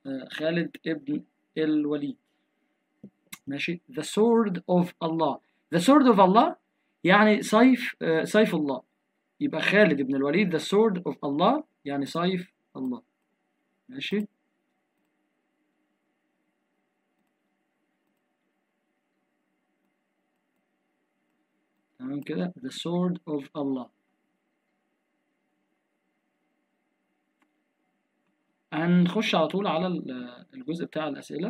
آه، خالد ابن الوليد ماشي the sword of Allah the sword of Allah يعني سيف آه، سيف الله يبقى خالد ابن الوليد the sword of Allah يعني سيف الله ماشي تمام كده the sword of Allah هنخش على طول على ال- الجزء بتاع الأسئلة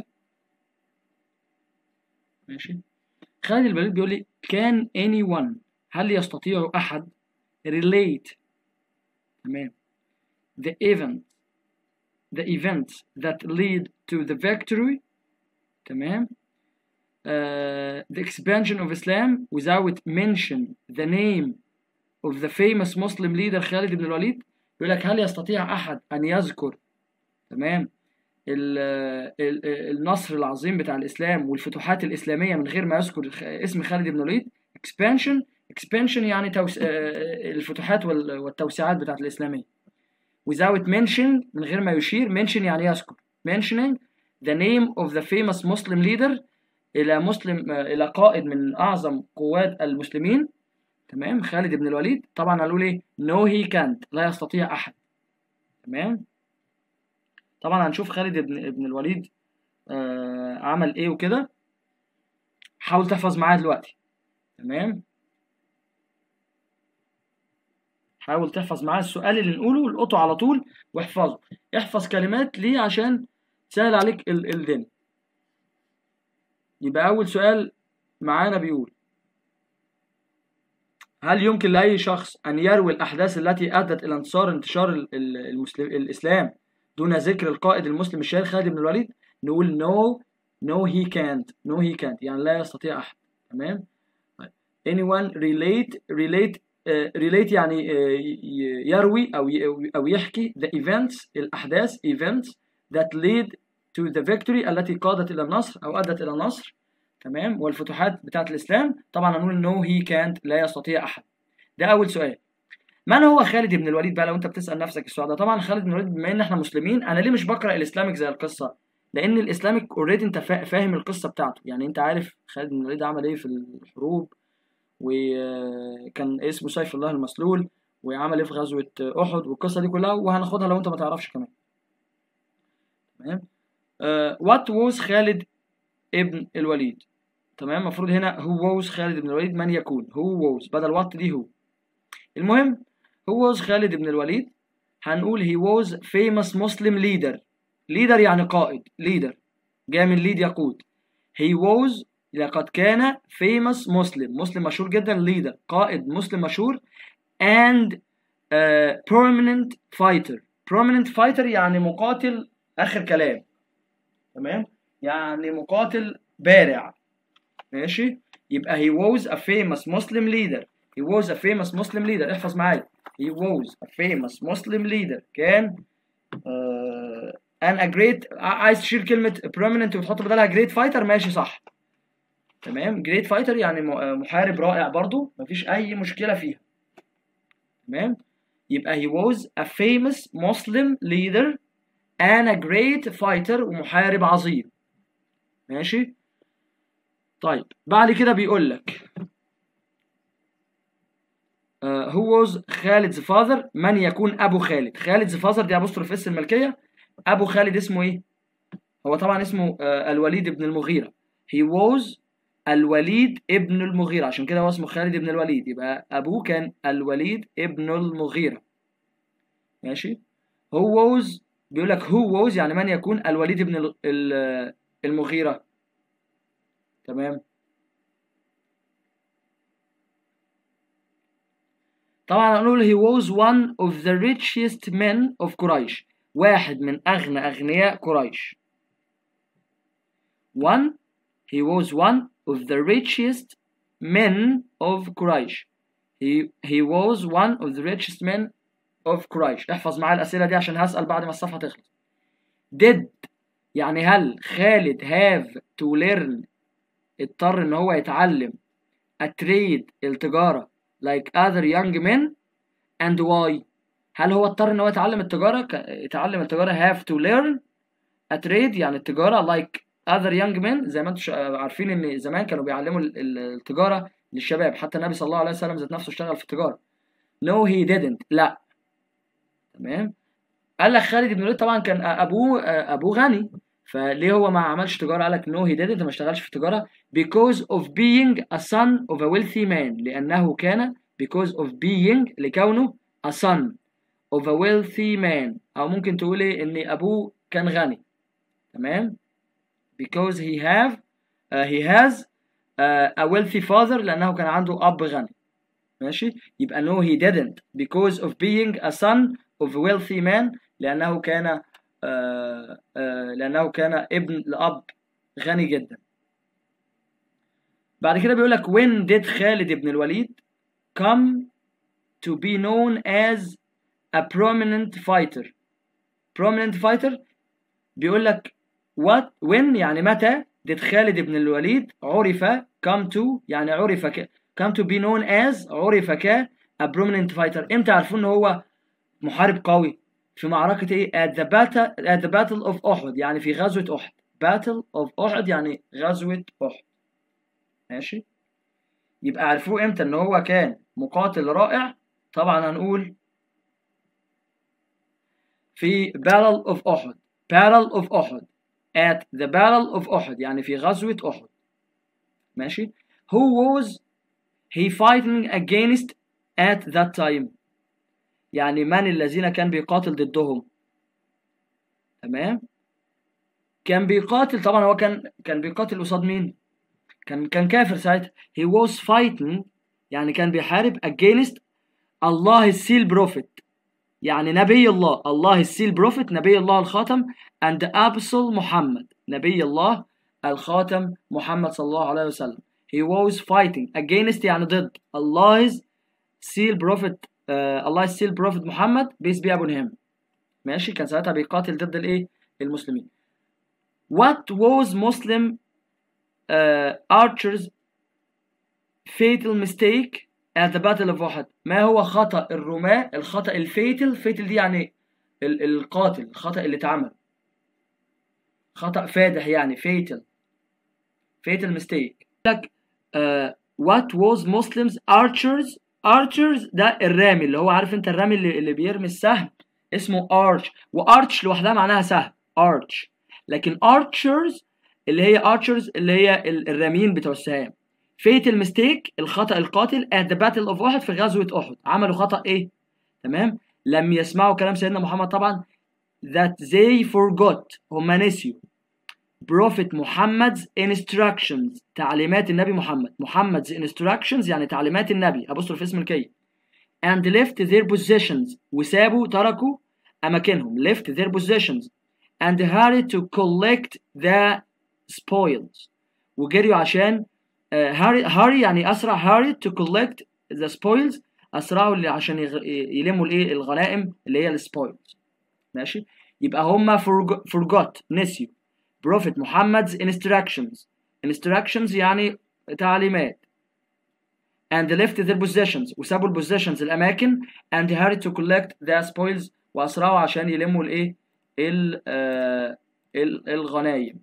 ماشي خالد البليد بيقول لي can anyone هل يستطيع أحد relate تمام the event the events that lead to the victory تمام uh, the expansion of Islam without mention the name of the famous Muslim leader خالد بن الوليد بيقول لك هل يستطيع أحد أن يذكر تمام ال ال النصر العظيم بتاع الإسلام والفتوحات الإسلامية من غير ما يذكر خ- اسم خالد بن الوليد expansion expansion يعني توس... آه، الفتوحات وال- والتوسعات بتاعت الإسلامية without mention من غير ما يشير mention يعني يذكر mentioning the name of the famous Muslim leader إلى مسلم آه، إلى قائد من أعظم قوات المسلمين تمام خالد بن الوليد طبعا قالوا لي no he can't لا يستطيع أحد تمام طبعا هنشوف خالد بن ابن الوليد آه عمل ايه وكده حاول تحفظ معايا دلوقتي تمام حاول تحفظ معايا السؤال اللي نقوله القطه على طول واحفظه احفظ كلمات ليه عشان تسهل عليك ال- الدنيا يبقى اول سؤال معانا بيقول هل يمكن لأي شخص أن يروي الأحداث التي أدت إلى انتصار انتشار ال- ال- المسلم الإسلام دون ذكر القائد المسلم الشهير خالد بن الوليد نقول no no he can't no he can't يعني لا يستطيع أحد تمام طيب. anyone relate relate uh, relate يعني uh, ي- يروي أو ي- أو يحكي the events الأحداث events that lead to the victory التي قادت إلى النصر أو أدت إلى النصر تمام والفتوحات بتاعة الإسلام طبعا هنقول no he can't لا يستطيع أحد ده أول سؤال من هو خالد بن الوليد بقى لو انت بتسال نفسك السؤال ده طبعا خالد بن الوليد بما ان احنا مسلمين انا ليه مش بقرا الاسلامك زي القصه لان الاسلامك اوريدي انت فا- فاهم القصه بتاعته يعني انت عارف خالد بن الوليد عمل ايه في الحروب وكان اسمه سيف الله المسلول وعمل ايه في غزوه احد والقصه دي كلها وهناخدها لو انت ما تعرفش كمان تمام وات ووز خالد ابن الوليد تمام المفروض هنا هو ووز خالد بن الوليد من يكون هو ووز بدل وات دي هو المهم هو was خالد بن الوليد هنقول he was famous Muslim leader leader يعني قائد leader جاي من lead يقود he was لقد كان famous Muslim مسلم مشهور جدا leader قائد مسلم مشهور and uh, prominent fighter prominent fighter يعني مقاتل آخر كلام تمام يعني مقاتل بارع ماشي يبقى he was a famous Muslim leader he was a famous Muslim leader احفظ معايا he was a famous Muslim leader كان uh, and a great ع- عايز تشيل كلمة prominent وتحط بدلها great fighter ماشي صح تمام great fighter يعني م- آه، محارب رائع برضو مفيش أي مشكلة فيها تمام يبقى he was a famous Muslim leader and a great fighter ومحارب عظيم ماشي طيب بعد كده بيقول لك uh, who was خالد's father من يكون أبو خالد خالد's father دي أبوستروف اس الملكية أبو خالد اسمه إيه؟ هو طبعا اسمه uh, الوليد بن المغيرة he was الوليد ابن المغيرة عشان كده هو اسمه خالد بن الوليد يبقى أبوه كان الوليد ابن المغيرة ماشي هو was بيقول لك who was يعني من يكون الوليد بن ال- ال- المغيرة تمام طبعا هنقول he was one of the richest men of قريش واحد من أغنى أغنياء قريش one he was one of the richest men of قريش he, he was one of the richest men of قريش احفظ معايا الأسئلة دي عشان هسأل بعد ما الصفحة تخلص did يعني هل خالد have to learn اضطر ان هو يتعلم a trade التجارة like other young men and why هل هو اضطر ان هو يتعلم التجارة ك- يتعلم التجارة have to learn a trade يعني التجارة like other young men زي ما انتم شا- عارفين ان زمان كانوا بيعلموا ال- ال- التجارة للشباب حتى النبي صلى الله عليه وسلم ذات نفسه اشتغل في التجارة no he didn't لا تمام قال لك خالد بن الوليد طبعا كان ابوه ابوه غني فليه هو ما عملش تجاره قال لك نو هي didn't ما اشتغلش في التجاره because of being a son of a wealthy man لانه كان because of being لكونه a son of a wealthy man او ممكن تقول ايه ان ابوه كان غني تمام because he have uh, he has uh, a wealthy father لانه كان عنده اب غني ماشي يبقى no he didn't because of being a son of a wealthy man لأنه كان آه آه لأنه كان ابن لأب غني جدا بعد كده بيقول لك when did خالد بن الوليد come to be known as a prominent fighter prominent fighter بيقول لك what when يعني متى did خالد بن الوليد عرف come to يعني عرف ك come to be known as عرف ك a prominent fighter امتى عرفوا ان هو محارب قوي في معركة ايه at the battle at the battle of أحد يعني في غزوة أحد battle of أحد يعني غزوة أحد ماشي يبقى عرفوه امتى ان هو كان مقاتل رائع طبعا هنقول في battle of أحد battle of أحد at the battle of أحد يعني في غزوة أحد ماشي who was he fighting against at that time يعني من الذين كان بيقاتل ضدهم تمام كان بيقاتل طبعا هو كان كان بيقاتل قصاد مين كان كان كافر ساعتها he was fighting يعني كان بيحارب against الله السيل بروفيت يعني نبي الله الله السيل بروفيت نبي الله الخاتم and the apostle محمد نبي الله الخاتم محمد صلى الله عليه وسلم he was fighting against يعني ضد Allah's seal prophet uh, Allah's seal prophet محمد peace be upon him ماشي كان ساعتها بيقاتل ضد الايه المسلمين what was Muslim uh, archers fatal mistake at the battle of Uhud ما هو خطأ الرماة الخطأ الفيتل فيتل دي يعني ال- القاتل الخطأ اللي اتعمل خطأ فادح يعني fatal fatal mistake لك uh, what was Muslims archers archers ده الرامي اللي هو عارف انت الرامي اللي, اللي بيرمي السهم اسمه arch وارش لوحدها معناها سهم arch لكن archers اللي هي archers اللي هي ال- الراميين بتوع السهام fatal mistake الخطأ القاتل at the battle of أحد في غزوة أحد عملوا خطأ إيه؟ تمام؟ لم يسمعوا كلام سيدنا محمد طبعا that they forgot هم نسيوا Prophet Muhammad's instructions تعليمات النبي محمد Muhammad's instructions يعني تعليمات النبي أبصر في اسم الكي and left their positions وسابوا تركوا أماكنهم left their positions and hurried to collect the spoils وجريوا عشان uh, hurry, hurry يعني أسرع hurried to collect the spoils أسرعوا اللي عشان يغ... يلموا الإيه الغنائم اللي هي السبويلز ماشي يبقى هم forgo- forgot نسيوا Prophet Muhammad's instructions instructions يعني تعليمات and left their possessions وسابوا البوزيشنز الأماكن and hurried to collect the spoils وأسرعوا عشان يلموا الإيه ال- آه، ال- الغنايم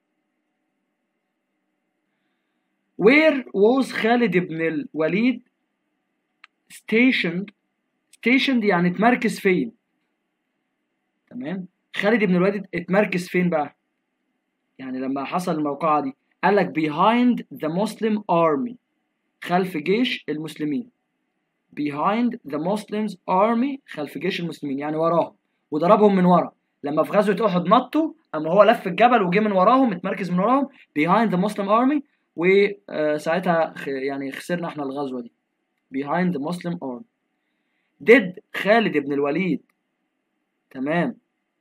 Where was خالد بن الوليد stationed stationed يعني اتمركز فين تمام خالد بن الوليد اتمركز فين بقى يعني لما حصل الموقعة دي قال لك behind the Muslim army خلف جيش المسلمين behind the Muslims army خلف جيش المسلمين يعني وراهم وضربهم من ورا لما في غزوة أحد نطوا أما هو لف الجبل وجه من وراهم اتمركز من وراهم behind the Muslim army وساعتها يعني خسرنا احنا الغزوة دي behind the Muslim army did خالد بن الوليد تمام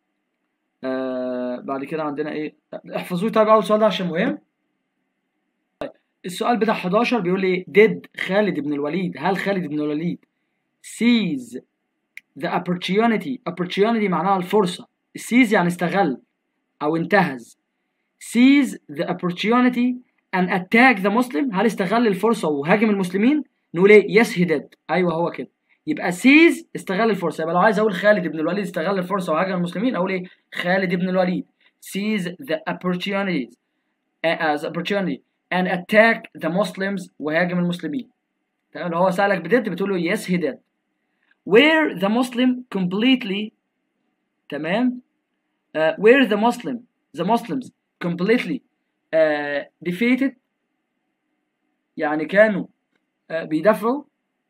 آه بعد كده عندنا ايه احفظوه طيب اول سؤال ده عشان مهم طيب السؤال بتاع 11 بيقول لي did خالد بن الوليد هل خالد بن الوليد seize the opportunity opportunity معناها الفرصة seize يعني استغل او انتهز seize the opportunity and attack the Muslim هل استغل الفرصة وهاجم المسلمين نقول ايه yes he did ايوه هو كده يبقى سيز استغل الفرصة يبقى لو عايز اقول خالد بن الوليد استغل الفرصة وهاجم المسلمين اقول ايه خالد بن الوليد seize the opportunities as opportunity and attack the Muslims وهاجم المسلمين تمام لو هو سألك بديد بتقول له yes he did where the Muslim completely تمام uh, where the Muslim the Muslims completely uh, defeated يعني كانوا uh, بيدافعوا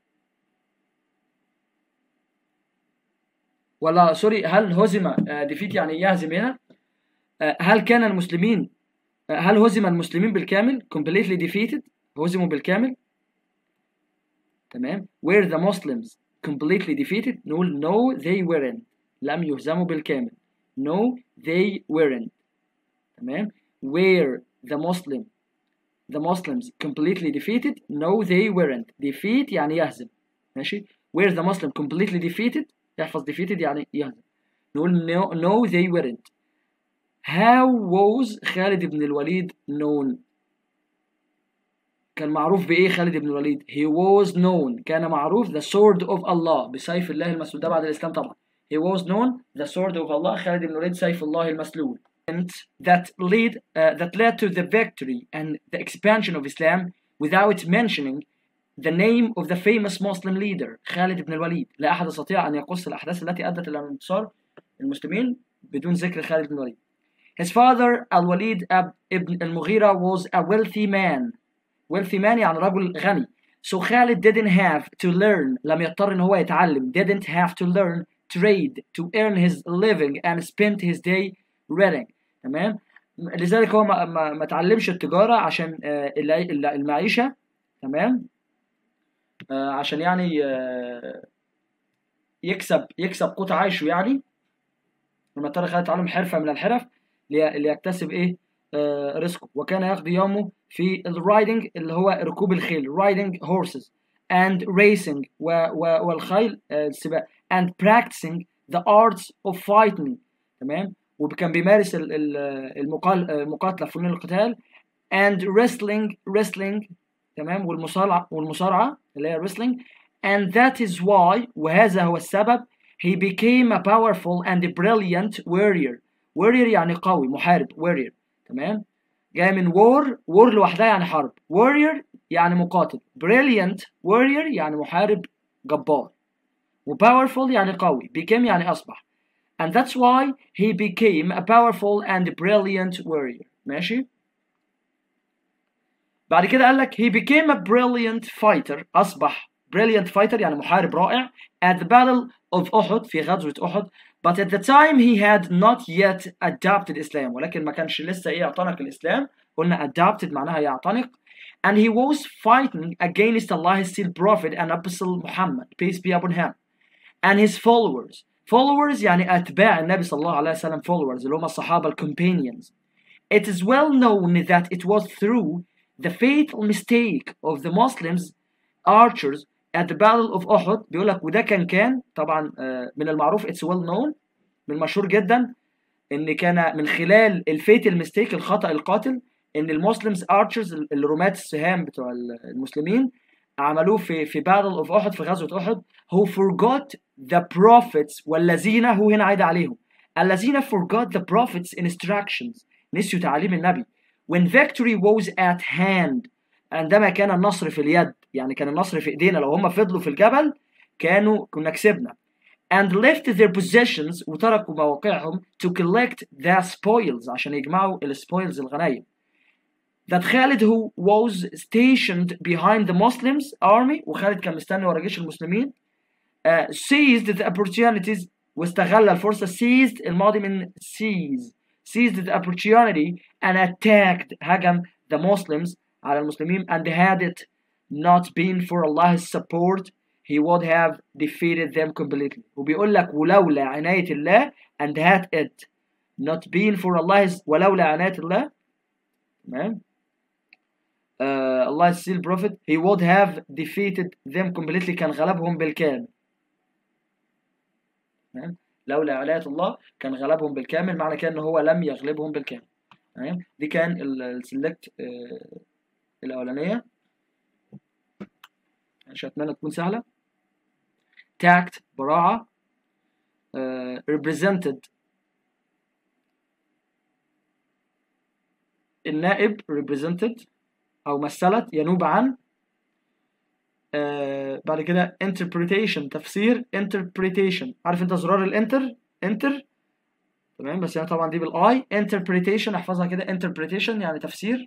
ولا سوري هل هزم ديفيت يعني يهزم هنا هل كان المسلمين هل هزم المسلمين بالكامل completely defeated هزموا بالكامل تمام were the Muslims completely defeated نقول no they weren't لم يهزموا بالكامل no they weren't تمام were the Muslim the Muslims completely defeated no they weren't defeat يعني يهزم ماشي were the Muslim completely defeated يحفظ defeated يعني يهزم نقول no, no they weren't how was خالد بن الوليد known كان معروف بإيه خالد بن الوليد he was known كان معروف the sword of Allah بسيف الله المسلول ده بعد الإسلام طبعا he was known the sword of Allah خالد بن الوليد سيف الله المسلول that lead uh, that led to the victory and the expansion of Islam without mentioning the name of the famous Muslim leader خالد بن الوليد لا أحد يستطيع أن يقص الأحداث التي أدت إلى انتصار المسلمين بدون ذكر خالد بن الوليد His father Al-Walid ibn al-Mughira was a wealthy man wealthy man يعني رجل غني so Khalid didn't have to learn لم يضطر إن هو يتعلم didn't have to learn trade to earn his living and spend his day reading تمام لذلك هو ما, ما, ما تعلمش التجارة عشان المعيشة تمام آه عشان يعني آه يكسب يكسب قوت عيشه يعني لما اضطر خالد يتعلم حرفة من الحرف ليكتسب ايه آه رزقه وكان يقضي يومه في الرايدنج اللي هو ركوب الخيل riding horses and racing و, و, والخيل آه السباق and practicing the arts of fighting تمام وكان بيمارس المقاتلة فنون القتال and wrestling wrestling تمام والمصارعة والمصارعة اللي هي wrestling and that is why وهذا هو السبب he became a powerful and brilliant warrior warrior يعني قوي محارب warrior تمام جاي من war war لوحدها يعني حرب warrior يعني مقاتل brilliant warrior يعني محارب جبار و powerful يعني قوي became يعني أصبح and that's why he became a powerful and brilliant warrior ماشي بعد كده قال لك he became a brilliant fighter أصبح brilliant fighter يعني محارب رائع at the battle of أحد في غزوة أحد but at the time he had not yet adopted Islam ولكن ما كانش لسه إيه يعتنق الإسلام قلنا adopted معناها يعتنق and he was fighting against Allah's sealed prophet and apostle Muhammad peace be upon him and his followers followers يعني أتباع النبي صلى الله عليه وسلم followers اللي هم الصحابة ال companions it is well known that it was through the fatal mistake of the Muslims archers at the battle of Uhud بيقول لك وده كان كان طبعا من المعروف it's well known من المشهور جدا ان كان من خلال الفيتال ميستيك الخطأ القاتل ان المسلمز archers الرماة السهام بتوع المسلمين عملوه في في battle of أحد في غزوة أحد who forgot the prophets والذين هو هنا عايد عليهم الذين forgot the prophets instructions نسيوا تعاليم النبي when victory was at hand عندما كان النصر في اليد يعني كان النصر في ايدينا لو هم فضلوا في الجبل كانوا كنا كسبنا and left their positions وتركوا مواقعهم to collect the spoils عشان يجمعوا السبويلز الغنايم that Khalid who was stationed behind the Muslims army وخالد كان مستني ورا جيش المسلمين uh, seized the opportunities واستغل الفرصة seized الماضي من seize seized the opportunity and attacked هجم the Muslims على المسلمين and had it not been for Allah's support he would have defeated them completely وبيقول لك ولولا عناية الله and had it not been for Allah's ولولا عناية الله تمام uh, Allah's seal prophet he would have defeated them completely كان غلبهم بالكامل تمام لولا عناية الله كان غلبهم بالكامل معنى كده ان هو لم يغلبهم بالكامل تمام دي كان السلكت الأولانية مش أتمنى تكون سهلة tact براعة uh, represented النائب represented أو مثلت ينوب عن آه بعد كده interpretation تفسير interpretation عارف انت زرار الانتر انتر تمام بس يعني طبعا دي بالاي interpretation احفظها كده interpretation يعني تفسير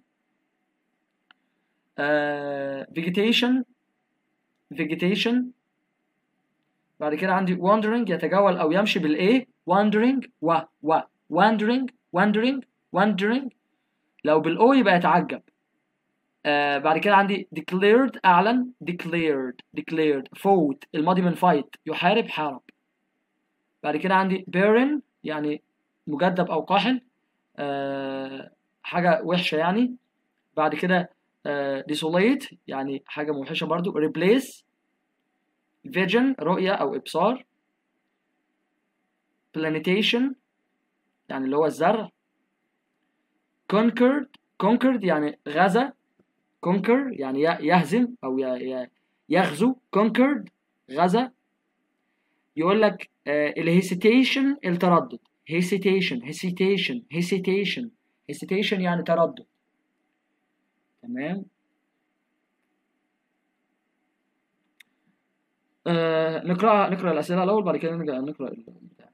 آه vegetation vegetation بعد كده عندي wandering يتجول او يمشي بالايه wandering و و wandering wandering wandering لو بالاو يبقى يتعجب آه بعد كده عندي declared اعلن declared declared فوت الماضي من fight يحارب حارب بعد كده عندي barren يعني مجدب او قاحل آه حاجه وحشه يعني بعد كده آه desolate يعني حاجه موحشه برضو replace vision رؤيه او ابصار plantation يعني اللي هو الزرع conquered conquered يعني غزا conquer يعني يهزم او يغزو conquered غزا يقول لك الهيسيتيشن التردد hesitation hesitation hesitation hesitation يعني تردد تمام آه نقرا نقرا الاسئله الاول بعد كده نرجع نقرا البتاع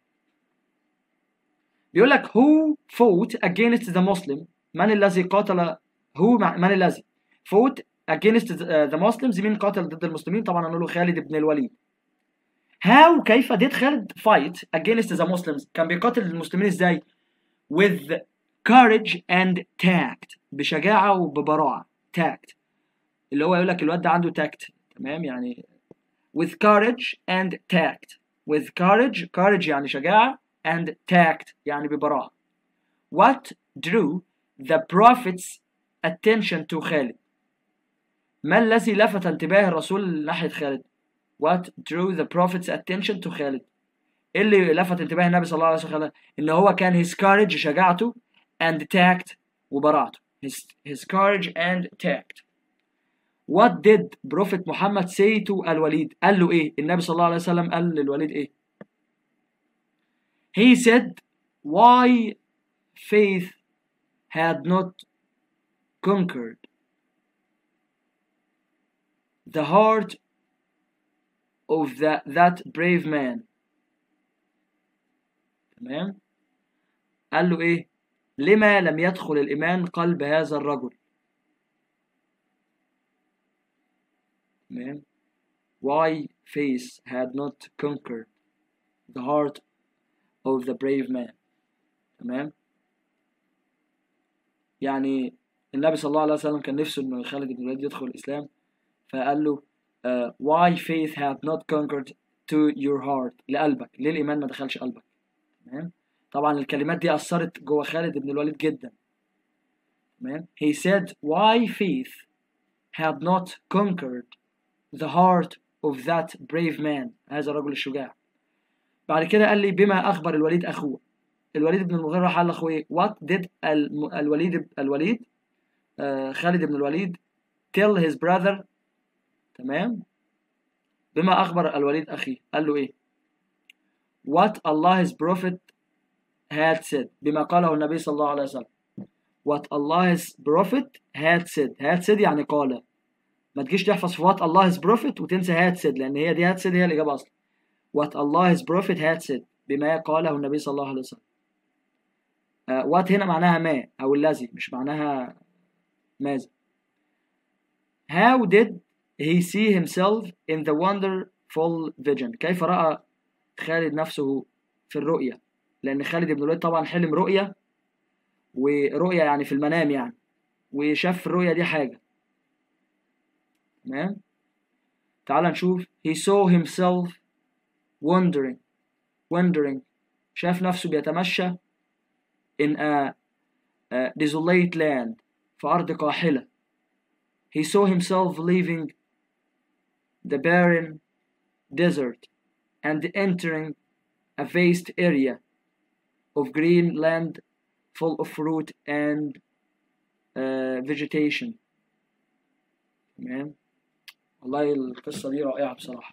بيقول لك who fought against the Muslim من الذي قاتل هو من الذي fought against the Muslims مين قاتل ضد المسلمين طبعا هنقول له خالد بن الوليد how كيف did خالد fight against the Muslims كان بيقاتل المسلمين ازاي with courage and tact بشجاعة وببراعة tact اللي هو يقول لك الواد ده عنده tact تمام يعني with courage and tact with courage courage يعني شجاعة and tact يعني ببراعة what drew the prophet's attention to خالد ما الذي لفت انتباه الرسول ناحية خالد what drew the prophet's attention to خالد ايه اللي لفت انتباه النبي صلى الله عليه وسلم ان هو كان his courage شجاعته and tact وبراعته his, his courage and tact what did prophet محمد say to الوليد قال له ايه النبي صلى الله عليه وسلم قال للوليد ايه he said why faith had not conquered the heart of that, that brave man تمام قال له ايه لما لم يدخل الايمان قلب هذا الرجل تمام why faith had not conquered the heart of the brave man تمام يعني النبي صلى الله عليه وسلم كان نفسه انه خالد بن الوليد يدخل الاسلام فقال له uh, why faith had not conquered to your heart لقلبك ليه الإيمان ما دخلش قلبك تمام طبعا الكلمات دي أثرت جوه خالد بن الوليد جدا تمام he said why faith had not conquered the heart of that brave man هذا الرجل الشجاع بعد كده قال لي بما أخبر الوليد أخوه الوليد بن المغيرة راح قال لأخوه إيه what did الوليد الوليد آه خالد بن الوليد tell his brother تمام بما أخبر الوليد أخيه قال له إيه what Allah's prophet had said بما قاله النبي صلى الله عليه وسلم what Allah's prophet had said had said يعني قال ما تجيش تحفظ في what Allah's prophet وتنسى had said لأن هي دي had said هي الإجابة أصلا what Allah's prophet had said بما قاله النبي صلى الله عليه وسلم uh, what هنا معناها ما أو الذي مش معناها ماذا how did he see himself in the wonderful vision كيف رأى خالد نفسه في الرؤية لأن خالد بن الوليد طبعا حلم رؤية ورؤية يعني في المنام يعني وشاف في الرؤية دي حاجة تمام تعال نشوف he saw himself wandering wandering شاف نفسه بيتمشى in a, a desolate land في أرض قاحلة he saw himself leaving the barren desert and entering a vast area of green land full of fruit and uh, vegetation تمام والله القصة دي رائعة بصراحة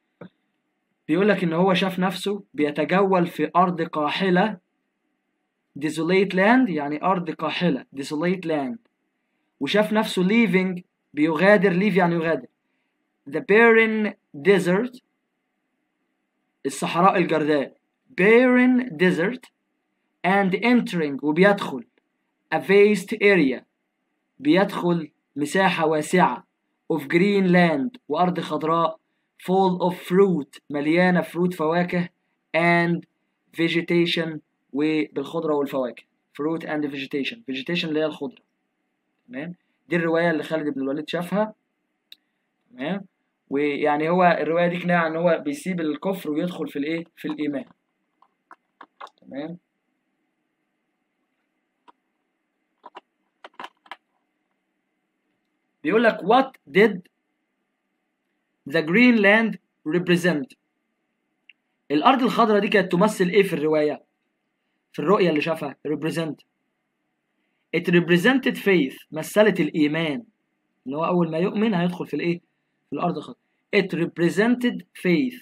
بيقول لك إن هو شاف نفسه بيتجول في أرض قاحلة desolate land يعني أرض قاحلة desolate land وشاف نفسه leaving بيغادر leave يعني يغادر the barren desert الصحراء الجرداء barren desert and entering وبيدخل a vast area بيدخل مساحة واسعة of green land وأرض خضراء full of fruit مليانة فروت فواكه and vegetation وبالخضرة والفواكه fruit and vegetation vegetation اللي هي الخضرة تمام دي الرواية اللي خالد بن الوليد شافها تمام ويعني هو الرواية دي كناية عن هو بيسيب الكفر ويدخل في الايه في الإيمان تمام بيقول لك what did the green land represent الأرض الخضراء دي كانت تمثل إيه في الرواية في الرؤية اللي شافها represent it represented faith مثلت الإيمان إن هو أول ما يؤمن هيدخل في الإيه في الأرض الخضراء it represented faith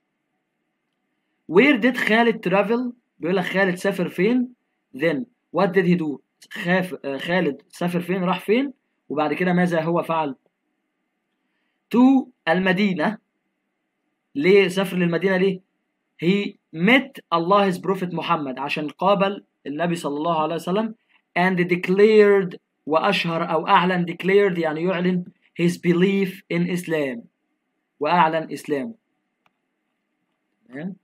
where did خالد travel بيقول لك خالد سافر فين then what did he do خاف خالد سافر فين راح فين وبعد كده ماذا هو فعل to المدينة ليه سافر للمدينة ليه he met Allah's prophet محمد عشان قابل النبي صلى الله عليه وسلم and declared وأشهر أو أعلن declared يعني يعلن his belief in Islam وأعلن إسلامه تمام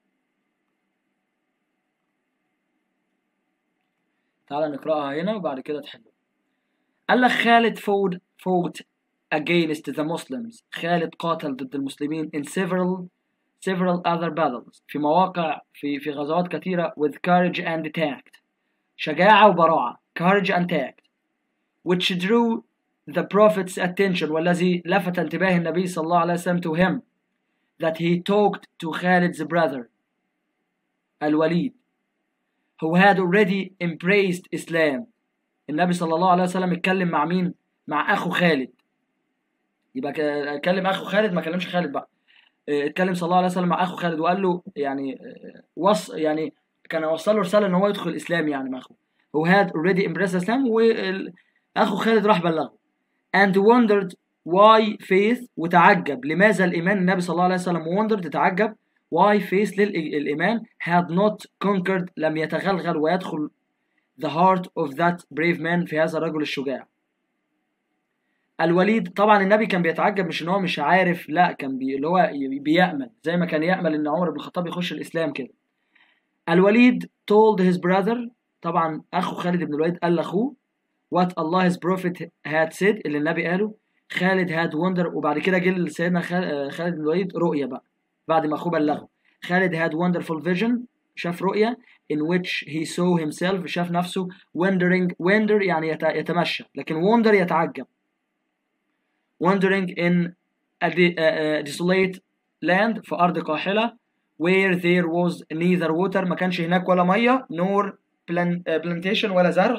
تعال نقرأها هنا وبعد كده تحلها قال لك خالد فوت فوت against the Muslims خالد قاتل ضد المسلمين in several several other battles في مواقع في في غزوات كثيرة with courage and tact شجاعة وبراعة courage and tact which drew the prophet's attention والذي لفت انتباه النبي صلى الله عليه وسلم to him that he talked to Khalid's brother الوليد who had already embraced Islam النبي صلى الله عليه وسلم اتكلم مع مين مع اخو خالد يبقى اتكلم اخو خالد ما كلمش خالد بقى اتكلم صلى الله عليه وسلم مع اخو خالد وقال له يعني وص يعني كان وصل له رساله ان هو يدخل الاسلام يعني مع اخوه who had already embraced Islam واخو خالد راح بلغه and wondered why faith وتعجب لماذا الايمان النبي صلى الله عليه وسلم wondered تعجب why faith للايمان had not conquered لم يتغلغل ويدخل the heart of that brave man في هذا الرجل الشجاع الوليد طبعا النبي كان بيتعجب مش ان هو مش عارف لا كان بي اللي هو بيأمل زي ما كان يأمل ان عمر بن الخطاب يخش الاسلام كده الوليد told his brother طبعا اخو خالد بن الوليد قال لاخوه what Allah's prophet had said اللي النبي قاله خالد had wonder وبعد كده جه لسيدنا خالد بن الوليد رؤية بقى بعد ما اخوه بلغه خالد had wonderful vision شاف رؤية in which he saw himself شاف نفسه wandering wander يعني يتمشى لكن wander يتعجب wandering in a, a, a desolate land في أرض قاحلة where there was neither water ما كانش هناك ولا مية nor plant, uh, plantation ولا زرع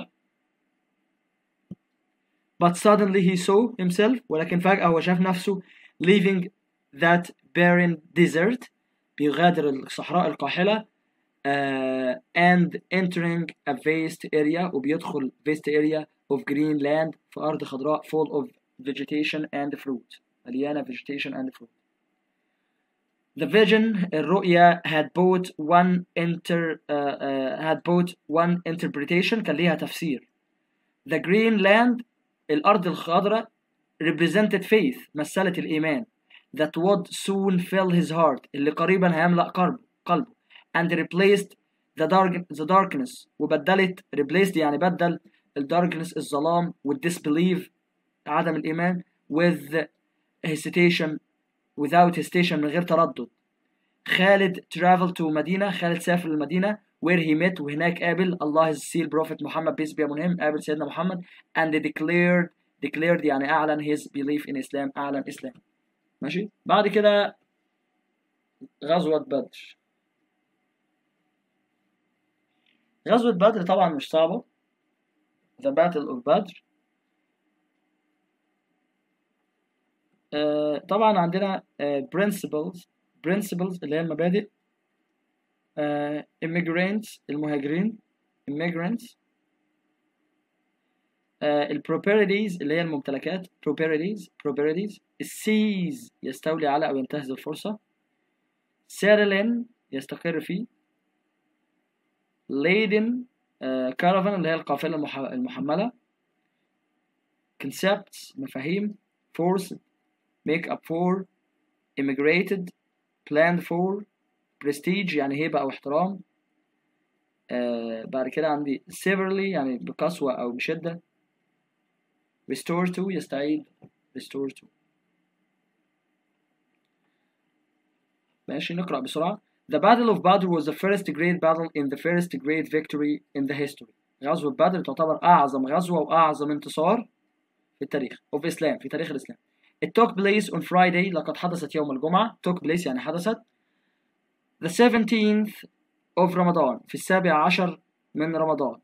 but suddenly he saw himself ولكن فجأة هو شاف نفسه leaving that barren desert بيغادر الصحراء القاحلة uh, and entering a vast area وبيدخل vast area of green land في أرض خضراء full of vegetation and fruit مليانة vegetation and fruit The vision الرؤية had both one inter uh, uh, had both one interpretation كان ليها تفسير The green land الأرض الخضراء represented faith مثلت الإيمان that would soon fill his heart اللي قريبا هيملأ قلبه قلبه and replaced the dark the darkness وبدلت replaced يعني بدل الداركنس الظلام والدisbelief عدم الإيمان with hesitation without hesitation من غير تردد خالد traveled to مدينة خالد سافر للمدينة where he met وهناك قابل الله seal prophet محمد peace be upon him قابل سيدنا محمد and declared declared يعني أعلن his belief in Islam أعلن إسلام ماشي بعد كده غزوة بدر غزوة بدر طبعا مش صعبة The Battle of بدر آه طبعا عندنا آه principles principles اللي هي المبادئ آه immigrants المهاجرين immigrants آه البروبرتيز اللي هي الممتلكات properties properties السيز يستولي على أو ينتهز الفرصة settle in يستقر فيه laden آه caravan اللي هي القافلة المح... المحملة concepts مفاهيم forced make up for immigrated planned for prestige يعني هيبة أو احترام آه بعد كده عندي severely يعني بقسوة أو بشدة restore to يستعيد restore to ماشي نقرأ بسرعة The Battle of Badr was the first great battle in the first great victory in the history غزوة بدر تعتبر أعظم غزوة وأعظم انتصار في التاريخ of Islam في تاريخ الإسلام It took place on Friday لقد حدثت يوم الجمعة took place يعني حدثت the 17th of Ramadan في السابع عشر من رمضان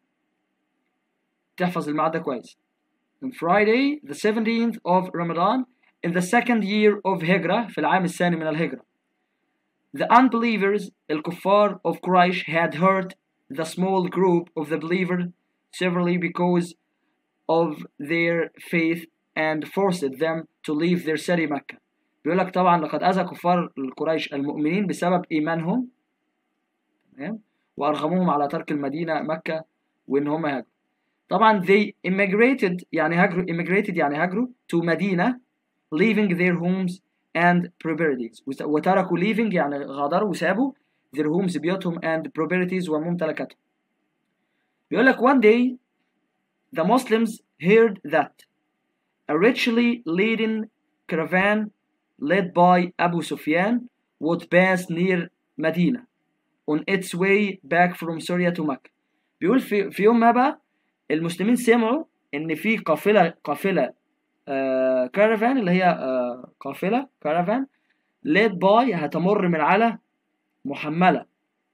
تحفظ الميعاد ده كويس on Friday the 17th of Ramadan in the second year of Hijrah في العام الثاني من الهجرة The unbelievers الكفار of Quraysh had hurt the small group of the believers severely because of their faith and forced them to leave their city Mecca بيقول لك طبعا لقد أذى كفار القريش المؤمنين بسبب إيمانهم تمام وأرغموهم على ترك المدينة مكة وإن هم يهاجروا طبعا they immigrated يعني هاجروا immigrated يعني هاجروا to مدينة leaving their homes and properties وتركوا leaving يعني غادروا وسابوا their homes بيوتهم and properties وممتلكاتهم بيقول لك one day the Muslims heard that a richly laden caravan led by Abu Sufyan would pass near Medina on its way back from Syria to Mecca بيقول في, في يوم ما بقى المسلمين سمعوا ان في قافله قافله آه كارفان اللي هي آه قافله كارفان led by هتمر من على محمله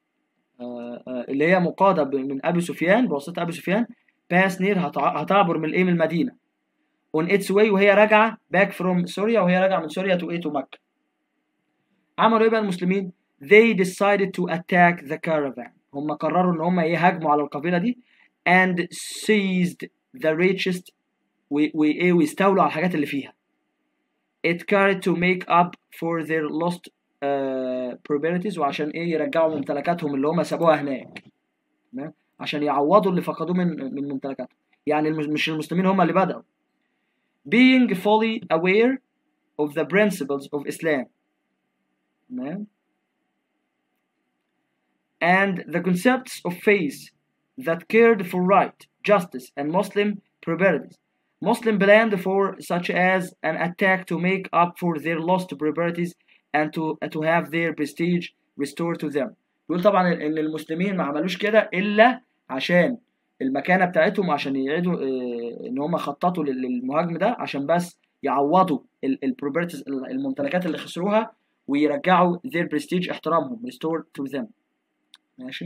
آه آه اللي هي مقاده من ابي سفيان بواسطه ابي سفيان باس نير هتعبر من الايه من المدينه on its way وهي راجعه back from سوريا وهي راجعه من سوريا to ايه to مكه عملوا ايه بقى المسلمين they decided to attack the caravan هم قرروا ان هم يهاجموا على القبيله دي and seized the richest وايه ويستولوا على الحاجات اللي فيها it carried to make up for their lost uh, properties وعشان ايه يرجعوا ممتلكاتهم اللي هم سابوها هناك تمام عشان يعوضوا اللي فقدوه من من ممتلكاتهم يعني مش المسلمين هم اللي بدأوا being fully aware of the principles of Islam تمام and the concepts of faith that cared for right, justice, and Muslim properties. Muslim planned for such as an attack to make up for their lost properties and to, to have their prestige restored to them. بيقول طبعا ان المسلمين ما عملوش كده الا عشان المكانه بتاعتهم عشان يعيدوا ان هم خططوا للمهاجم ده عشان بس يعوضوا البروبرتيز الممتلكات اللي خسروها ويرجعوا their prestige احترامهم restored to them ماشي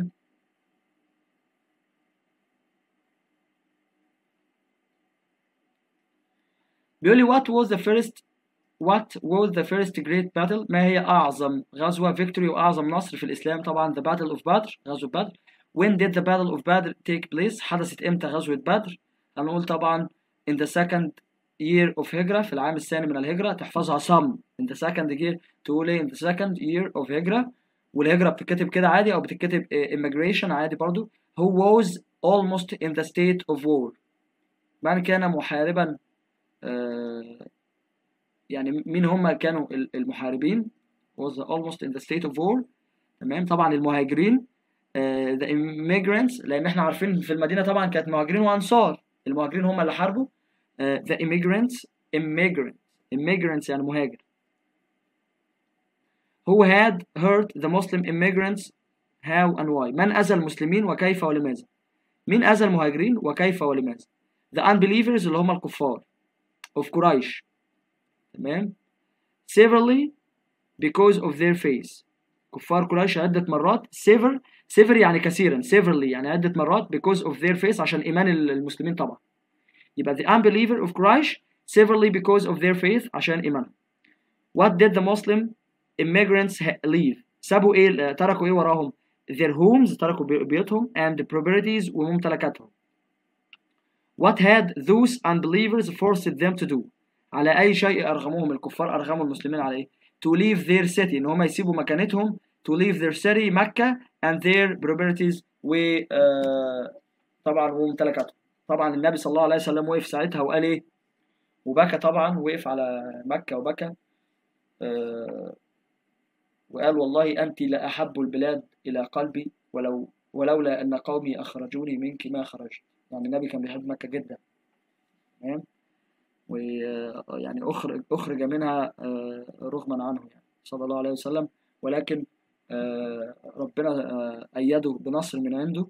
بيقول لي what was the first what was the first great battle ما هي أعظم غزوة victory وأعظم نصر في الإسلام طبعا the battle of بدر غزوة بدر when did the battle of بدر take place حدثت إمتى غزوة بدر هنقول طبعا in the second year of هجرة في العام الثاني من الهجرة تحفظها some in the second year تقول إيه in the second year of هجرة والهجرة بتتكتب كده عادي أو بتتكتب immigration عادي برضو who was almost in the state of war من كان محاربا آه يعني مين هم كانوا المحاربين was almost in the state of war تمام طبعا المهاجرين آه the immigrants لأن احنا عارفين في المدينة طبعا كانت مهاجرين وأنصار المهاجرين هم اللي حاربوا آه the immigrants immigrants immigrants يعني مهاجر who had hurt the Muslim immigrants how and why من أذى المسلمين وكيف ولماذا مين أذى المهاجرين وكيف ولماذا the unbelievers اللي هم الكفار of قريش تمام severely because of their faith كفار قريش عدة مرات sever sever يعني كثيرا severely يعني عدة مرات because of their faith عشان إيمان المسلمين طبعا يبقى the unbeliever of قريش severely because of their faith عشان إيمانهم what did the Muslim immigrants leave سابوا ايه تركوا ايه وراهم their homes تركوا بي- بيوتهم and properties وممتلكاتهم what had those unbelievers forced them to do على أي شيء أرغموهم الكفار أرغموا المسلمين على إيه to leave their city إن هم يسيبوا مكانتهم to leave their city مكة and their properties و آه، طبعا وممتلكاتهم طبعا النبي صلى الله عليه وسلم وقف ساعتها وقال إيه وبكى طبعا وقف على مكة وبكى آه، وقال والله أنت لأحب البلاد إلى قلبي ولو ولولا أن قومي أخرجوني منك ما خرجت يعني النبي كان بيحب مكة جدا تمام ويعني أخرج أخرج منها آه، رغما عنه يعني صلى الله عليه وسلم ولكن آه، ربنا آه، أيده بنصر من عنده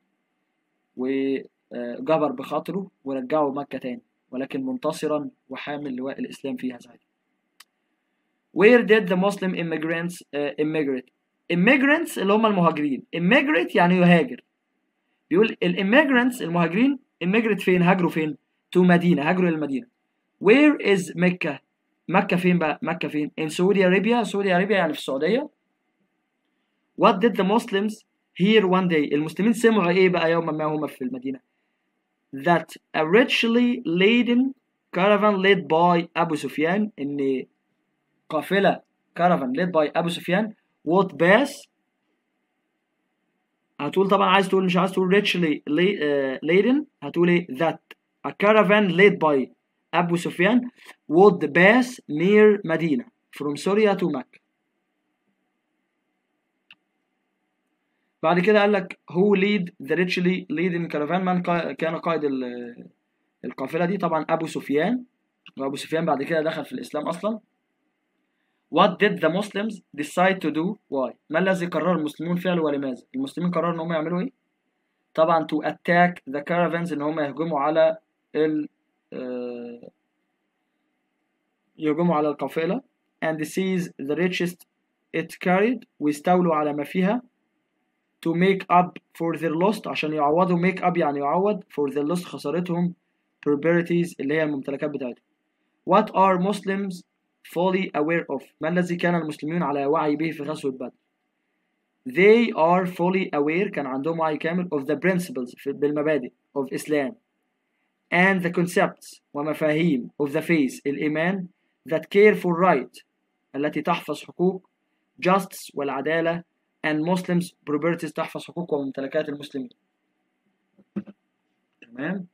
وجبر بخاطره ورجعه مكة تاني ولكن منتصرا وحامل لواء الإسلام فيها ساعتها Where did the Muslim immigrants uh, immigrate? Immigrants اللي هم المهاجرين immigrate يعني يهاجر بيقول الاميجرانتس المهاجرين immigrate فين هاجروا فين to مدينة هاجروا للمدينة Where is مكة مكة فين بقى مكة فين in Saudi Arabia Saudi Arabia يعني في السعودية What did the Muslims hear one day المسلمين سمعوا ايه بقى يوما ما هم في المدينة that a richly laden caravan led by أبو سفيان إن قافلة caravan led by أبو سفيان would pass هتقول طبعا عايز تقول مش عايز تقول richly la- uh, laden هتقول ايه that a caravan led by أبو سفيان would pass near مدينة from Syria to Mecca بعد كده قال لك who lead the richly laden caravan من قا- كان قائد ال- القافلة دي طبعا أبو سفيان وأبو سفيان بعد كده دخل في الإسلام أصلا What did the Muslims decide to do? Why? ما الذي قرر المسلمون فعله ولماذا؟ المسلمين قرروا إن هم يعملوا إيه؟ طبعا to attack the caravans إن هم يهجموا على ال آه، يهجموا على القافلة and seize the richest it carried ويستولوا على ما فيها to make up for their lost عشان يعوضوا make up يعني يعوض for their lost خسارتهم properties اللي هي الممتلكات بتاعتهم What are Muslims fully aware of ما الذي كان المسلمون على وعي به في غزوة بدر They are fully aware كان عندهم وعي كامل of the principles في- بالمبادئ of Islam and the concepts ومفاهيم of the faith الإيمان that care for right التي تحفظ حقوق justice والعدالة and Muslims properties تحفظ حقوق وممتلكات المسلمين تمام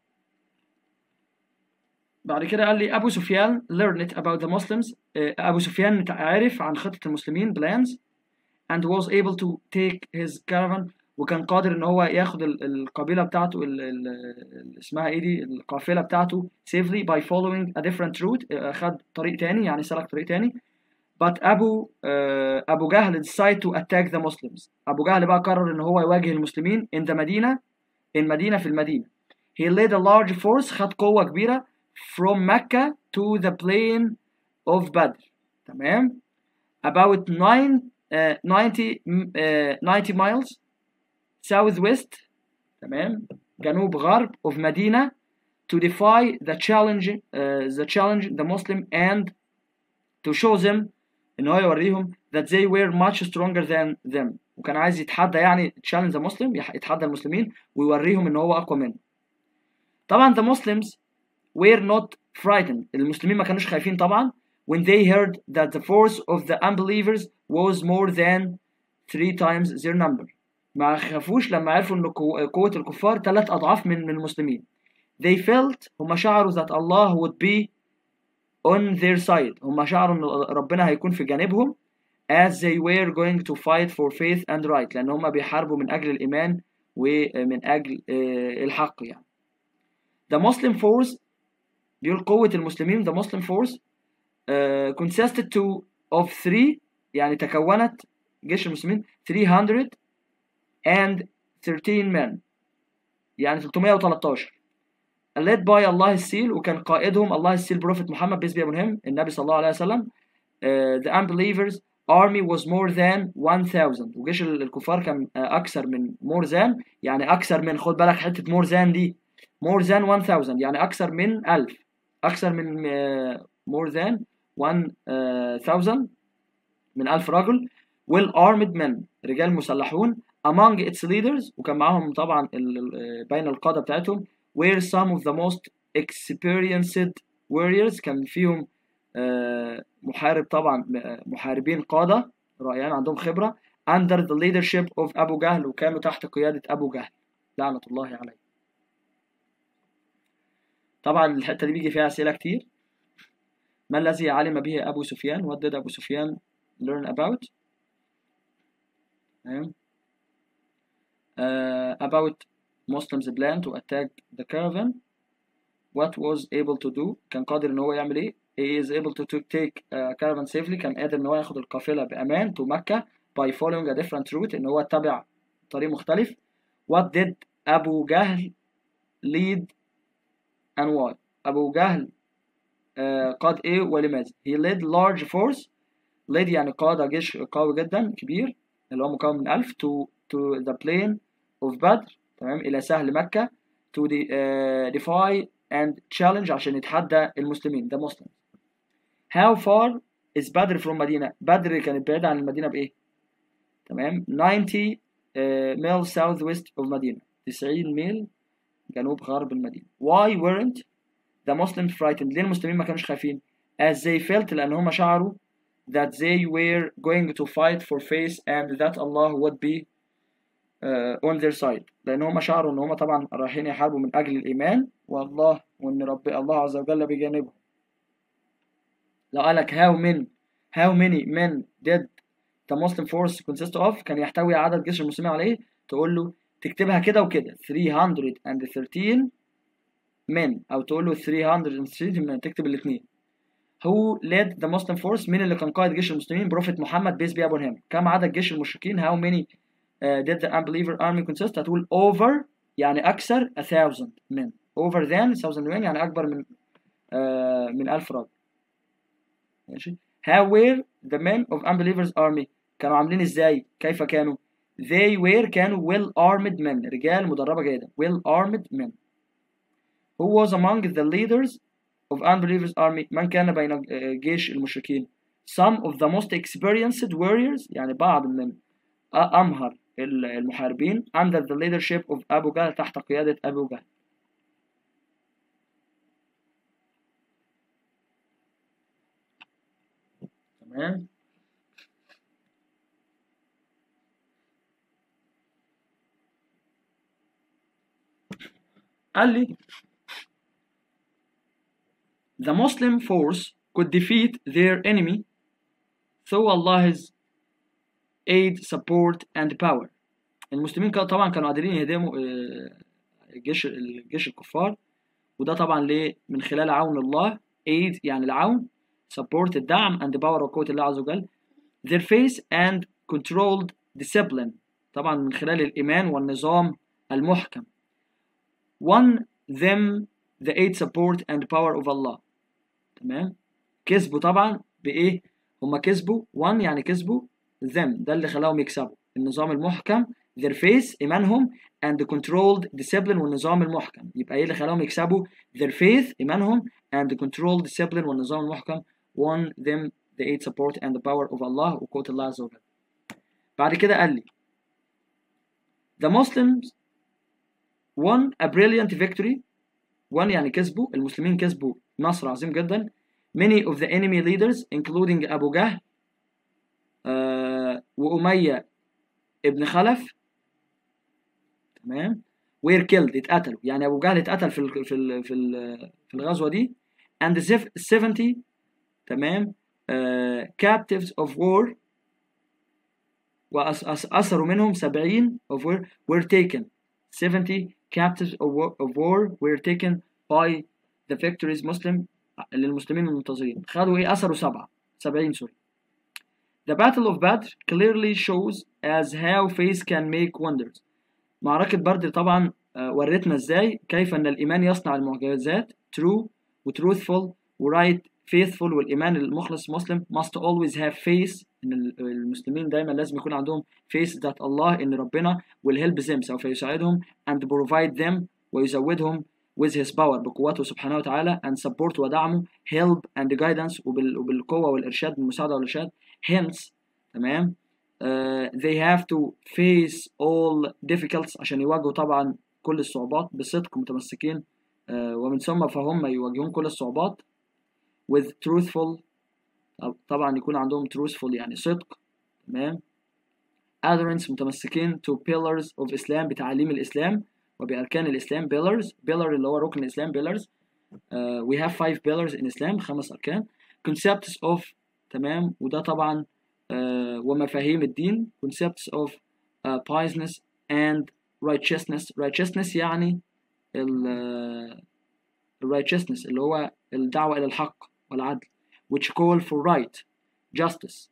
بعد كده قال لي أبو سفيان learned about the Muslims آه، أبو سفيان عرف عن خطة المسلمين plans and was able to take his caravan وكان قادر ان هو ياخد ال- القبيله بتاعته ال- ال- ال- اسمها ايه دي القافله بتاعته safely by following a different route آه، خد طريق تاني يعني سلك طريق تاني but ابو آه، ابو جهل decided to attack the Muslims ابو جهل بقى قرر ان هو يواجه المسلمين in the مدينه المدينه في المدينه he led a large force خد قوه كبيره from Mecca to the plain of Badr تمام about 9 uh, 90 uh, 90 miles southwest تمام جنوب غرب of مدينة to defy the challenge uh, the challenge the Muslim and to show them ان هو يوريهم that they were much stronger than them وكان عايز يتحدى يعني challenge the Muslim يح- يتحدى المسلمين ويوريهم ان هو اقوى منه طبعا the Muslims were not frightened المسلمين ما كانوش خايفين طبعا when they heard that the force of the unbelievers was more than three times their number ما خافوش لما عرفوا ان قو- قوة الكفار ثلاث اضعاف من من المسلمين they felt هم شعروا that Allah would be on their side هم شعروا ان ربنا هيكون في جانبهم as they were going to fight for faith and right لان هم بيحاربوا من اجل الايمان ومن اجل آه، الحق يعني the Muslim force بيقول قوة المسلمين the Muslim force uh, consisted to of three يعني تكونت جيش المسلمين 300 and 13 men يعني 313 led by الله السيل وكان قائدهم الله السيل بروفيت محمد بيس مهم النبي صلى الله عليه وسلم uh, the unbelievers army was more than 1000 وجيش ال- الكفار كان uh, أكثر من more than يعني أكثر من خد بالك حتة more than دي more than 1000 يعني أكثر من 1000 أكثر من uh, more than 1000 من 1000 رجل well armed men رجال مسلحون among its leaders وكان معاهم طبعا ال- ال- بين القادة بتاعتهم were some of the most experienced warriors كان فيهم آه، محارب طبعا آه، محاربين قادة رائعين عندهم خبرة under the leadership of أبو جهل وكانوا تحت قيادة أبو جهل لعنة الله عليه طبعا الحتة دي بيجي فيها أسئلة كتير ما الذي علم به أبو سفيان what did أبو سفيان learn about تمام uh, about Muslims plan to attack the caravan what was able to do كان قادر ان هو يعمل ايه he is able to, to take a caravan safely كان قادر ان هو ياخد القافلة بأمان to مكة by following a different route ان هو اتبع طريق مختلف what did أبو جهل lead and why أبو جهل آه، قاد ايه ولماذا he led large force led يعني قاد جيش قوي جدا كبير اللي هو مكون من ألف to to the plain of بدر تمام إلى سهل مكة to the, uh, defy and challenge عشان يتحدى المسلمين ده مسلم how far is بدر from مدينة بدر كانت بعيدة عن المدينة بإيه تمام 90 uh, mile southwest of مدينة 90 ميل جنوب غرب المدينة why weren't the Muslims frightened ليه المسلمين ما كانوش خايفين as they felt لأن هم شعروا that they were going to fight for faith and that Allah would be uh, on their side لأن هم شعروا إن هم طبعا رايحين يحاربوا من أجل الإيمان والله وإن رب الله عز وجل بجانبهم لو قالك how many how many men did the Muslim force consist of كان يحتوي عدد جيش المسلمين على إيه تقول له تكتبها كده وكده 313 men أو تقول له 313 men تكتب الاثنين who led the Muslim force مين اللي كان قائد جيش المسلمين بروفيت محمد peace be upon him كم عدد جيش المشركين how many uh, did the unbeliever army consist هتقول over يعني أكثر a thousand men over than thousand men يعني أكبر من uh, من ألف راجل ماشي how were the men of unbelievers army كانوا عاملين ازاي كيف كانوا they were كانوا well armed men رجال مدربة جيدة well armed men who was among the leaders of unbelievers army من كان بين جيش المشركين some of the most experienced warriors يعني بعض من أمهر المحاربين under the leadership of أبو جهل تحت قيادة أبو جهل تمام قال لي the Muslim force could defeat their enemy through Allah's aid, support and power المسلمين كانوا طبعا كانوا قادرين يهدموا الجيش الجيش الكفار وده طبعا ليه من خلال عون الله aid يعني العون support الدعم and power وقوة الله عز وجل their faith and controlled discipline طبعا من خلال الإيمان والنظام المحكم won them the aid support and power of Allah تمام كسبوا طبعا بإيه هما كسبوا won يعني كسبوا them ده اللي خلاهم يكسبوا النظام المحكم their faith إيمانهم and controlled discipline والنظام المحكم يبقى إيه اللي خلاهم يكسبوا their faith إيمانهم and controlled discipline والنظام المحكم won them the aid support and the power of Allah وقوة الله عز وجل بعد كده قال لي the Muslims won a brilliant victory won يعني كسبوا المسلمين كسبوا نصر عظيم جدا many of the enemy leaders including أبو جهل uh, وأمية ابن خلف تمام were killed اتقتلوا يعني أبو جهل اتقتل في ال في ال في, ال في الغزوة دي and the 70 تمام uh, captives of war وأسروا منهم 70 of war were taken 70 captives of war, of war were taken by the victorious Muslim للمسلمين المنتظرين خدوا ايه أسروا سبعة 70 سوري The Battle of Badr clearly shows as how faith can make wonders معركة بدر طبعا ورتنا ازاي كيف ان الايمان يصنع المعجزات true و truthful و right faithful والإيمان المخلص مسلم must always have faith إن المسلمين دايما لازم يكون عندهم faith that Allah إن ربنا will help them سوف يساعدهم and provide them ويزودهم with his power بقوته سبحانه وتعالى and support ودعمه help and guidance وبال, وبالقوة والإرشاد بالمساعدة والإرشاد hence تمام uh, they have to face all difficulties عشان يواجهوا طبعا كل الصعوبات بصدق متمسكين uh, ومن ثم فهم يواجهون كل الصعوبات with truthful طبعا يكون عندهم truthful يعني صدق تمام adherence متمسكين to pillars of Islam بتعاليم الإسلام وبأركان الإسلام pillars pillar اللي هو ركن الإسلام pillars uh, we have five pillars in Islam خمس أركان concepts of تمام وده طبعا uh, ومفاهيم الدين concepts of uh, piousness and righteousness righteousness يعني ال righteousness اللي هو الدعوة إلى الحق والعدل which call for right justice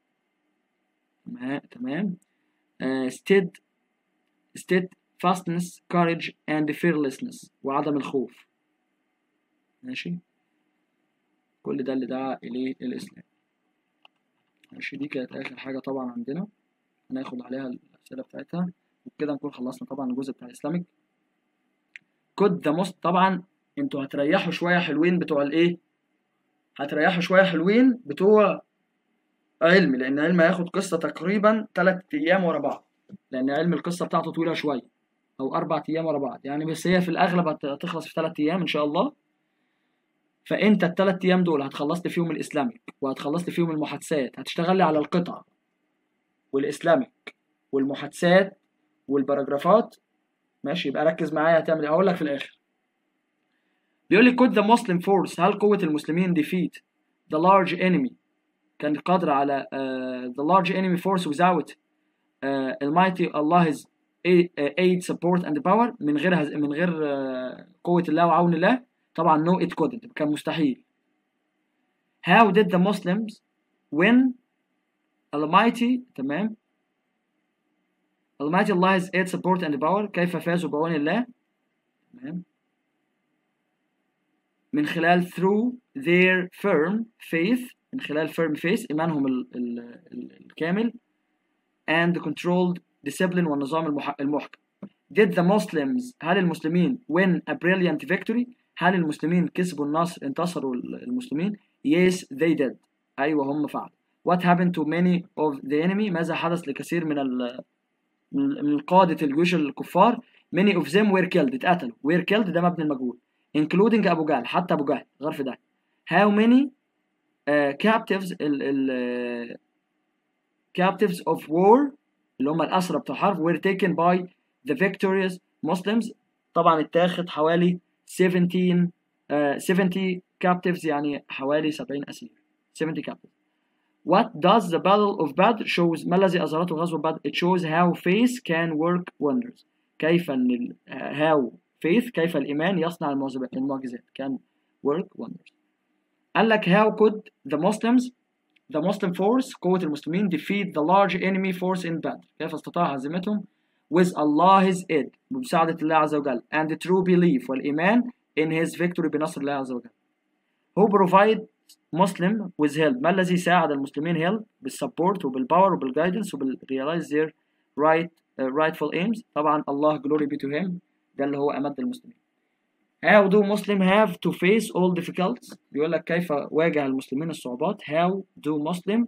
تمام uh, stead steadfastness courage and fearlessness وعدم الخوف ماشي كل ده اللي دعا إليه الإسلام ماشي دي كانت آخر حاجة طبعا عندنا هناخد عليها الأسئلة بتاعتها وبكده نكون خلصنا طبعا الجزء بتاع الإسلامك كود ذا موست طبعا انتوا هتريحوا شوية حلوين بتوع الإيه هتريحوا شوية حلوين بتوع علم لأن علم هياخد قصة تقريبا تلات أيام ورا بعض لأن علم القصة بتاعته طويلة شوية أو أربع أيام ورا بعض يعني بس هي في الأغلب هتخلص في تلات أيام إن شاء الله فأنت التلات أيام دول هتخلص لي فيهم الإسلامك وهتخلص لي فيهم المحادثات هتشتغل لي على القطع والإسلامك والمحادثات والباراجرافات ماشي يبقى ركز معايا هتعمل ايه هقول لك في الآخر بيقول لي could the Muslim force هل قوة المسلمين defeat the large enemy كان قادر على uh, the large enemy force without uh, almighty Allah's aid support and power من غير هز... من غير uh, قوة الله وعون الله طبعا no it couldn't كان مستحيل how did the Muslims win almighty تمام almighty Allah's aid support and power كيف فازوا بعون الله تمام من خلال through their firm faith من خلال firm faith إيمانهم ال ال ال الكامل and controlled discipline والنظام المحكم did the Muslims هل المسلمين win a brilliant victory هل المسلمين كسبوا النصر انتصروا المسلمين yes they did أيوة هم فعلوا what happened to many of the enemy ماذا حدث لكثير من ال من قادة الجيوش الكفار many of them were killed اتقتلوا were killed ده مبني المجهول including أبو جهل حتى أبو جهل غرف ده how many uh, captives ال ال uh, captives of war اللي هم الأسرى بتوع حرب were taken by the victorious Muslims طبعا اتاخد حوالي 17 uh, 70 captives يعني حوالي 70 أسير 70 captives What does the battle of Badr shows ما الذي أظهرته غزوة بدر it shows how faith can work wonders كيف أن ال, uh, how faith كيف الإيمان يصنع المعجزات can work wonders قال لك how could the Muslims the Muslim force قوة المسلمين defeat the large enemy force in Badr كيف استطاع هزيمتهم with Allah's aid بمساعدة الله عز وجل and the true belief والإيمان in his victory بنصر الله عز وجل who provide Muslim with help ما الذي ساعد المسلمين help بالسبورت وبالباور وبالجايدنس وبالrealize their right uh, rightful aims طبعا الله glory be to him ده اللي هو أمد المسلمين How do Muslim have to face all difficulties بيقول لك كيف واجه المسلمين الصعوبات How do Muslim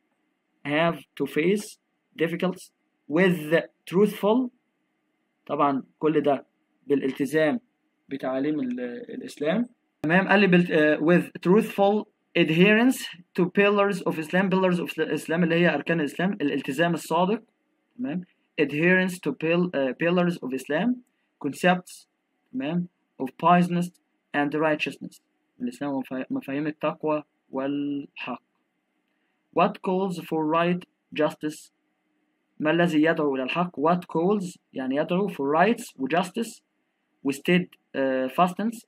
have to face difficulties with truthful طبعا كل ده بالالتزام بتعاليم الإسلام تمام قال لي بال, uh, with truthful adherence to pillars of Islam pillars of Islam اللي هي أركان الإسلام الالتزام الصادق تمام adherence to pill, uh, pillars of Islam concepts تمام of piousness and righteousness الإسلام مفاهيم التقوى والحق what calls for right justice ما الذي يدعو إلى الحق what calls يعني يدعو for rights و justice و stead uh, fastness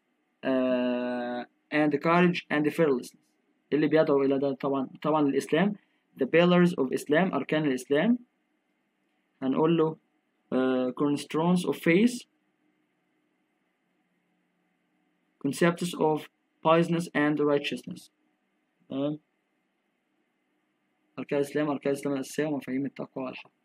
uh, and courage and fearlessness اللي بيدعو إلى ده طبعا طبعا الإسلام the pillars of Islam أركان الإسلام هنقول له uh, cornerstones of faith concepts of piousness and righteousness تمام أركان الإسلام أركان الإسلام الأساسية ومفاهيم التقوى والحق